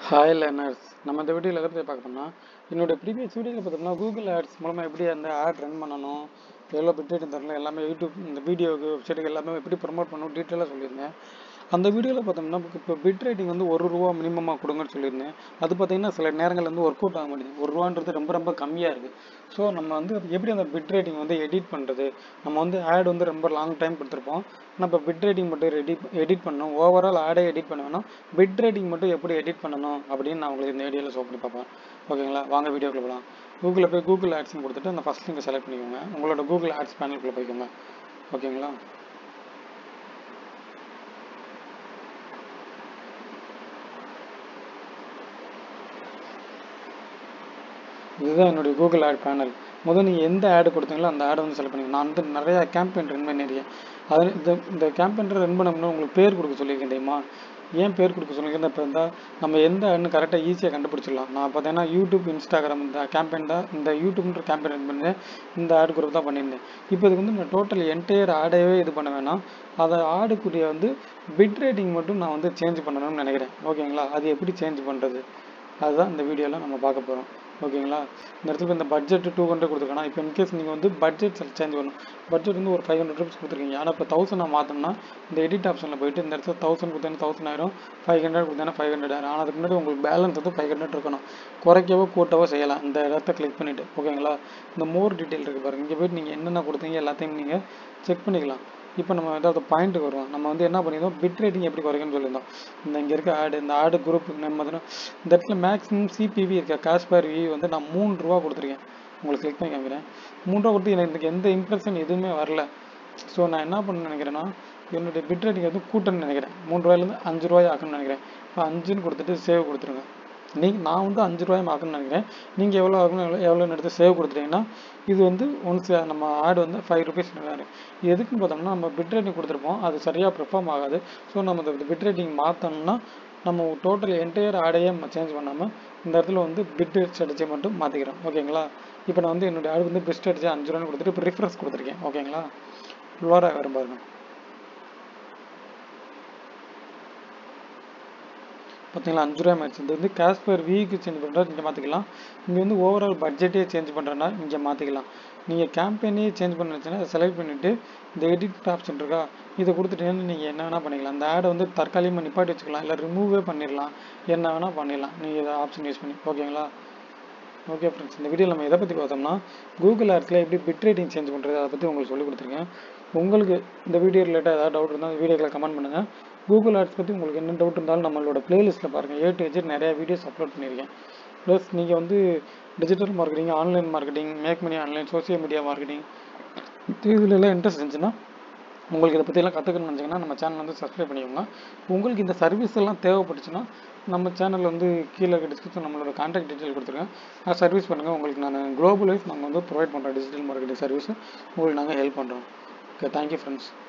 hi learners நம்ம இந்த வீடியோவில் எதை பற்றி பார்க்க போனால் என்னோட ப்ரீவியஸ் வீடியோவில் பார்த்தோம்னா கூகுள் ஆட்ஸ் மூலமாக எப்படி அந்த ஆட் ரன் பண்ணணும் எவ்வளோ பிட்ரேட் தரலாம் எல்லாமே யூடியூப் இந்த வீடியோக்கு வெப்சைட்டுக்கு எல்லாமே எப்படி ப்ரொமோட் பண்ணணும் டீட்டெயிலாக சொல்லியிருந்தேன் அந்த வீடியோவில் பார்த்தோம்னா இப்போ பிட் ரேட்டிங் வந்து ஒரு ரூபா மினிமமாக கொடுங்கன்னு சொல்லியிருந்தேன் அது பார்த்தீங்கன்னா சில நேரங்கள் வந்து ஒர்க் அவுட் ஆக மாட்டேங்குது ஒரு ரூபான்றது ரொம்ப ரொம்ப கம்மியாக இருக்குது ஸோ நம்ம வந்து அது எப்படி அந்த பிட் ரேட்டிங் வந்து எடிட் பண்ணுறது நம்ம வந்து ஆட் வந்து ரொம்ப லாங் டைம் கொடுத்துருப்போம் ஆனால் இப்போ பிட் ரேட்டிங் மட்டும் எடிட் எடிட் பண்ணணும் ஓவரால் ஆடே எடிட் பண்ண வேணும் பிட் ரேட்டிங் மட்டும் எப்படி எடிட் பண்ணணும் அப்படின்னு நான் உங்களுக்கு இந்த வீடியோவில் ஷோ பண்ணி பார்ப்பேன் ஓகேங்களா வாங்க வீடியோக்குள்ள போகலாம் கூகுளில் போய் கூகுள் ஆட்ஸ்னு கொடுத்துட்டு அந்த ஃபஸ்ட் லிங்கை செலக்ட் பண்ணிக்கோங்க உங்களோட கூகுள் ஆட்ஸ் பேனலுக்குள்ளே போய்க்கோங்க ஓகேங்களா இதுதான் என்னுடைய கூகுள் ஆட் பேனல் முதல் நீங்கள் எந்த ஆடு கொடுத்தீங்களோ அந்த ஆடை வந்து செலக்ட் பண்ணிங்க நான் வந்து நிறையா கேம்பெயின் ரன் பண்ணியிருக்கேன் அது இந்த இந்த கேம்பெயின் ரன் பண்ணணும்னா உங்களுக்கு பேர் கொடுக்க சொல்லியிருக்கேன் தெரியுமா ஏன் பேர் கொடுக்க சொல்லியிருக்கேன் இப்போ இருந்தால் நம்ம எந்த ஆடுன்னு கரெக்டாக ஈஸியாக கண்டுபிடிச்சிடலாம் நான் பார்த்தீங்கன்னா யூடியூப் இன்ஸ்டாகிராம் இந்த கேம்பெயின் தான் இந்த யூடியூப்ன்ற கேம்பெயின் ரன் பண்ணேன் இந்த ஆடு குரூப் தான் பண்ணியிருந்தேன் இப்போ இதுக்கு வந்து நான் டோட்டல் என்டையர் ஆடையவே இது பண்ண வேணாம் அதை ஆடுக்குரிய வந்து பிட் ரேட்டிங் மட்டும் நான் வந்து சேஞ்ச் பண்ணணும்னு நினைக்கிறேன் ஓகேங்களா அது எப்படி சேஞ்ச் பண்ணுறது அதுதான் இந்த வீடியோவில் நம்ம பார்க்க போகிறோம் ஓகேங்களா இந்த இடத்துல இந்த பட்ஜெட் டூ ஹண்ட்ரட் கொடுத்துருக்கேன் இப்போ இன்கேஸ் நீங்கள் வந்து பட்ஜெட் சேஞ்ச் பண்ணணும் பட்ஜெட் வந்து ஒரு ஃபைவ் ஹண்ட்ரட் ருபீஸ் கொடுத்துருக்கீங்க ஆனால் இப்போ தௌசண்ட் நான் மாற்றோம்னா இந்த எடிட் ஆப்ஷனில் போயிட்டு இந்த இடத்துல தௌசண்ட் கொடுத்தேன்னா தௌசண்ட் ஆயிரும் ஃபைவ் ஹண்ட்ரட் கொடுத்தேன்னா ஃபைவ் ஹண்ட்ரட் ஆயிரும் ஆனால் அதுக்கு முன்னாடி உங்களுக்கு பேலன்ஸ் வந்து ஃபைவ் ஹண்ட்ரட் இருக்கணும் குறைக்கவோ கூட்டவோ செய்யலாம் இந்த இடத்த கிளிக் பண்ணிவிட்டு ஓகேங்களா இந்த மோர் டீட்டெயில் இருக்குது பாருங்கள் இங்கே போயிட்டு நீங்கள் என்னென்ன கொடுத்தீங்க எல்லாத்தையும் நீங்கள் செக் பண்ணிக்கலாம் இப்போ நம்ம ஏதாவது பாயிண்ட்டுக்கு வருவோம் நம்ம வந்து என்ன பண்ணியிருந்தோம் பிட் ரேட்டிங் எப்படி குறைக்கணும்னு சொல்லியிருந்தோம் இந்த இங்கே இருக்க ஆடு இந்த ஆடு குரூப் நம்ம வந்து இந்த இடத்துல மேக்ஸிமம் சிபிவி இருக்க கேஷ் பேர் வி வந்து நான் மூணு ரூபா கொடுத்துருக்கேன் உங்களுக்கு கிளிக் பண்ணி காமிக்கிறேன் மூணு ரூபா கொடுத்து எனக்கு எந்த இம்ப்ரெஷன் எதுவுமே வரல ஸோ நான் என்ன பண்ண நினைக்கிறேன்னா என்னுடைய பிட் ரேட்டிங் வந்து கூட்டணும்னு நினைக்கிறேன் மூணு ரூபாயிலேருந்து அஞ்சு ரூபாய் ஆக்கணும்னு நினைக்கிறேன் இப்போ அஞ்சுன்னு கொடுத்துட்டு சேவ் கொடுத்துருங்க நீங்கள் நான் வந்து அஞ்சு ரூபாய் ஆக்கணும்னு நினைக்கிறேன் நீங்கள் எவ்வளோ ஆகணும் எவ்வளோ எவ்வளோன்னு எடுத்து சேவ் கொடுத்துட்டீங்கன்னா இது வந்து ஒன்ஸ் நம்ம ஆடு வந்து ஃபைவ் ருபீஸ் இது எதுக்குன்னு பார்த்தோம்னா நம்ம பிட் ரேட்டிங் கொடுத்துருப்போம் அது சரியாக ப்ரிஃபார்ம் ஆகாது ஸோ நம்ம இந்த பிட் ரேட்டிங் மாற்றணும்னா நம்ம டோட்டல் என்டையர் ஆடையே சேஞ்ச் பண்ணாமல் இந்த இடத்துல வந்து பிட் ஸ்ட்ராட்டஜி மட்டும் மாற்றிக்கிறோம் ஓகேங்களா இப்போ நான் வந்து என்னுடைய ஆடு வந்து பெஸ்ட் ஸ்ட்ராட்டஜி அஞ்சு ரூபான்னு கொடுத்துட்டு இப்போ ரிஃப்ரெஷ் கொடுத்துருக்கேன் ஓகேங்களா லோராக வரும் பாருங்க பார்த்தீங்களா அஞ்சு ரூபாய் மேட்ச் இது வந்து கேஷ் பர் வீக்கு சேஞ்ச் பண்ணுறது இங்கே மாற்றிக்கலாம் இங்கே வந்து ஓவரால் பட்ஜெட்டே சேஞ்ச் பண்ணுறேன்னா இங்கே மாற்றிக்கலாம் நீங்கள் கேம்பெயினே சேஞ்ச் பண்ணுச்சுன்னா செலக்ட் பண்ணிவிட்டு இந்த எடிட் ஆப்ஷன் இருக்கா இதை கொடுத்துட்டீங்கன்னா நீங்கள் என்ன வேணால் பண்ணிக்கலாம் அந்த ஆடை வந்து தற்காலிகமாக நிப்பாட்டி வச்சுக்கலாம் இல்லை ரிமூவே பண்ணிடலாம் என்ன வேணால் பண்ணிடலாம் நீங்கள் இதை ஆப்ஷன் யூஸ் பண்ணி ஓகேங்களா ஓகே ஃப்ரெண்ட்ஸ் இந்த வீடியோ நம்ம எதை பற்றி பார்த்தோம்னா கூகுள் ஆர்ட்ஸில் எப்படி பிட் ரேட்டிங் சேஞ்ச் பண்ணுறது அதை பற்றி உங்களுக்கு சொல்லி கொடுத்துருக்கேன் உங்களுக்கு இந்த வீடியோ ரிலேட்டாக ஏதாவது டவுட் இருந்தால் வீடியோக்களை கமெண்ட் பண்ணுங்கள் கூகுள் ஆர்ட்ஸ் பற்றி உங்களுக்கு என்ன டவுட் இருந்தாலும் நம்மளோட பிளேலிஸ்ட்டில் பாருங்கள் ஏ டு எஜெட் நிறையா வீடியோஸ் அப்லோட் பண்ணியிருக்கேன் ப்ளஸ் நீங்கள் வந்து digital marketing online marketing make money online social media marketing இதுலலாம் இன்ட்ரெஸ்ட் இருந்துச்சுன்னா உங்களுக்கு இதை பற்றியெல்லாம் கற்றுக்கணும்னு நினச்சிங்கன்னா நம்ம சேனல் வந்து சப்ஸ்கிரைப் பண்ணிக்கோங்க உங்களுக்கு இந்த சர்வீஸ் எல்லாம் தேவைப்பட்டுச்சுன்னா நம்ம சேனல் வந்து கீழே இருக்க டிஸ்கிரிப்ஷன் நம்மளோட கான்டாக்ட் டீட்டெயில் கொடுத்துருக்கேன் நான் சர்வீஸ் பண்ணுங்கள் உங்களுக்கு நான் குளோபல் வைஸ் நாங்கள் வந்து ப்ரொவைட் பண்ணுறோம் டிஜிட்டல் மார்க்கெட்டிங் சர்வீஸ் உங்களுக்கு நாங்கள் ஹெல்ப் பண்ணுறோம் ஓகே தேங்க்யூ ஃப்ரெண்ட்ஸ்